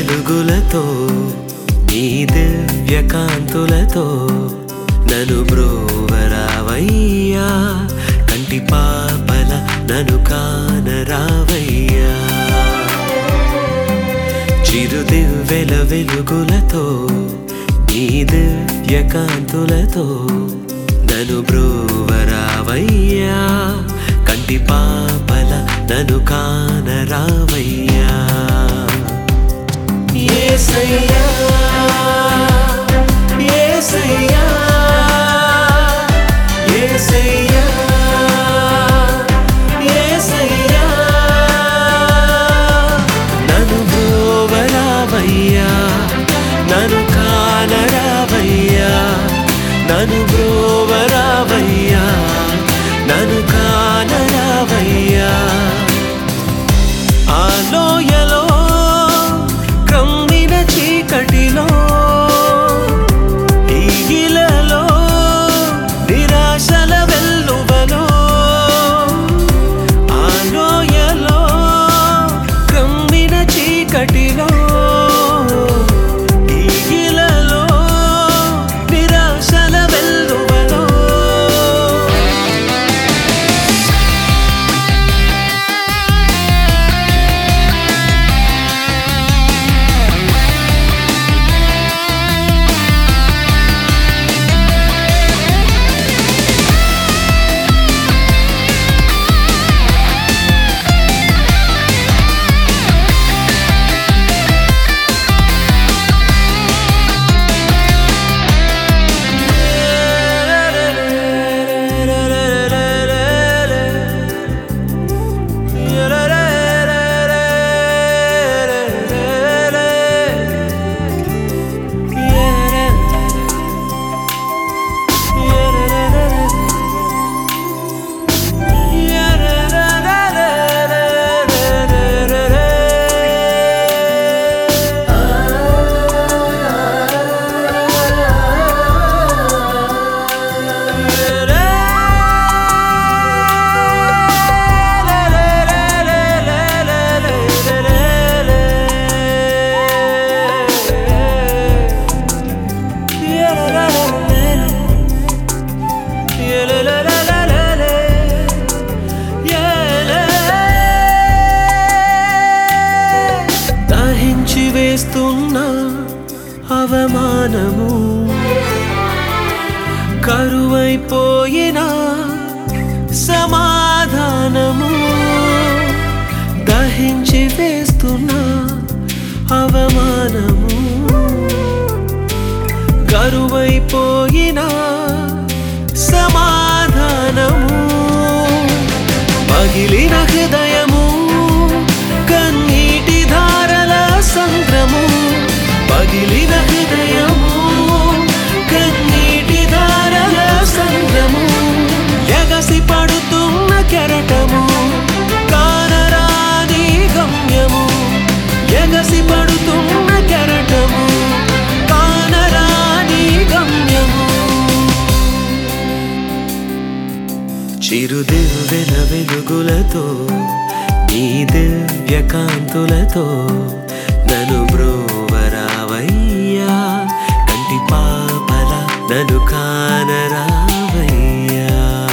వెలుగులతో నీ దివ్య కాంతులతో నను బ్రోవరావయ్యా కంటి పాపల నను కానరావయ్యా చిరు దివ్వెల వెలుగులతో నీ దివ్య కాంతులతో నను బ్రోవరావయ్యా కంటి పాపల నను కానరావయ్యా యేసయ్యా యేసయ్యా యేసయ్యా యేసయ్యా నన్ను బ్రోవరావయ్యా నన్ను కానరావయ్యా నన్ను బ్రోవరావయ్యా నన్ను కానరావయ్యా ఆలోయలో క్రమ్మిన చీకటిలో ఈగిలలో నిరాశల వెల్లువలో ఆలోయలో క్రమ్మిన చీకటిలో ఈగిలలో నిరాశల వెల్లువలో దహించి వేస్తున్న అవమానము కరువైపోయిన సమాధానము దహించి వేస్తున్న అవమానము కరువైపోయిన సమాధానము పగిలిన హృదయము కన్నీటి ధారల సంద్రము పగిలిన హృదయము కన్నీటి ధారల సంద్రము ఎగసి పడుతున్న కెరటము కానరాని గమ్యము ఎగసి పడుతున్న కెరటము కానరాని గమ్యము చిరుదివ్వెల వెలుగులతో నీ దివ్య కాంతులతో నన్ను బ్రోవరావయ్యా కంటి పాపల నన్ను కానరావయ్యా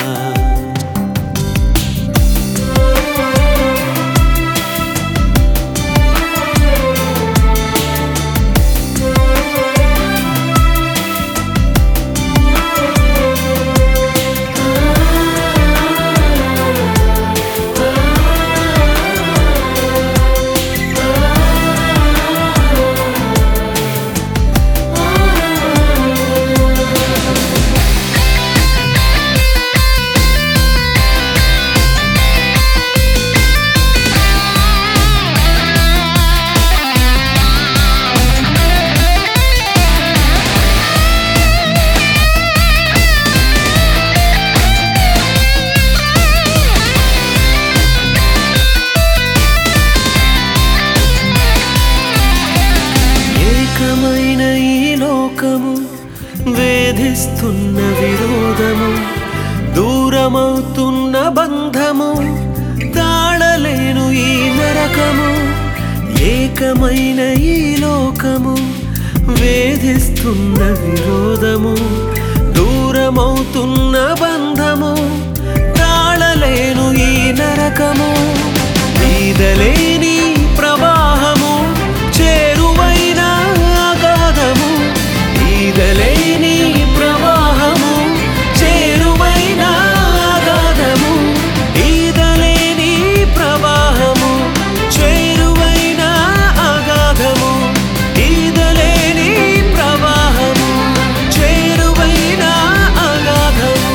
ఏకమైన ఈ లోకము వేధిస్తున్న విరోధము దూరమవుతున్న బంధము తాళలేను ఈ నరకము ఏక ఏకమైన ఈ లోకము వేధిస్తున్న విరోధము దూరమవుతున్న బంధము తాళలేను ఈ నరకము ఈదలేని ప్రవాహము చేరువైన అగాధము ఈదలేని ప్రవాహము చేరువైన అగాధము ఈదలేని ప్రవాహము చేరువైన అగాధము ఈదలేని ప్రవాహము చేరువైన అగాధము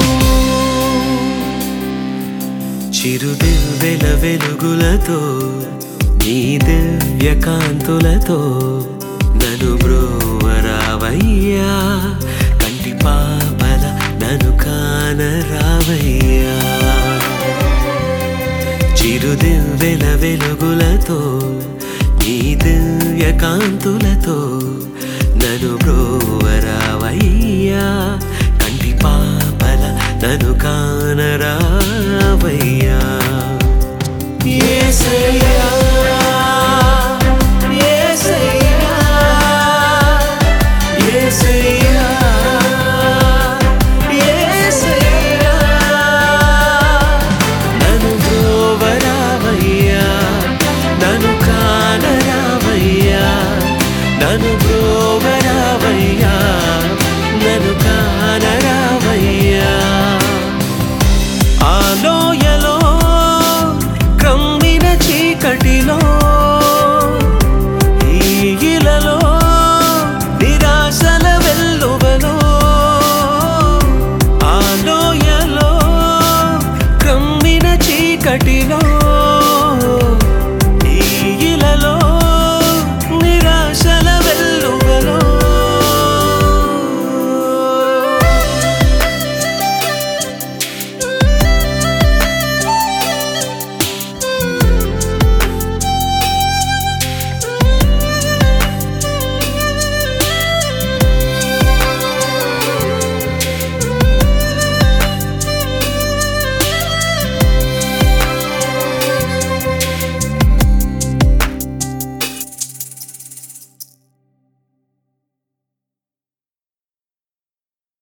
చిరుదివ్వెల వెలుగులతో నీ దివ్య కాంతులతో నన్ను బ్రోవరావయ్యా కంటి పాపల నన్ను కానరావయ్యా చిరుదివ్వెల వెలుగులతో నీ దివ్య కాంతులతో నన్ను బ్రోవరావయ్యా కంటి పాపల నన్ను కానరావయ్యా యేసయ్యా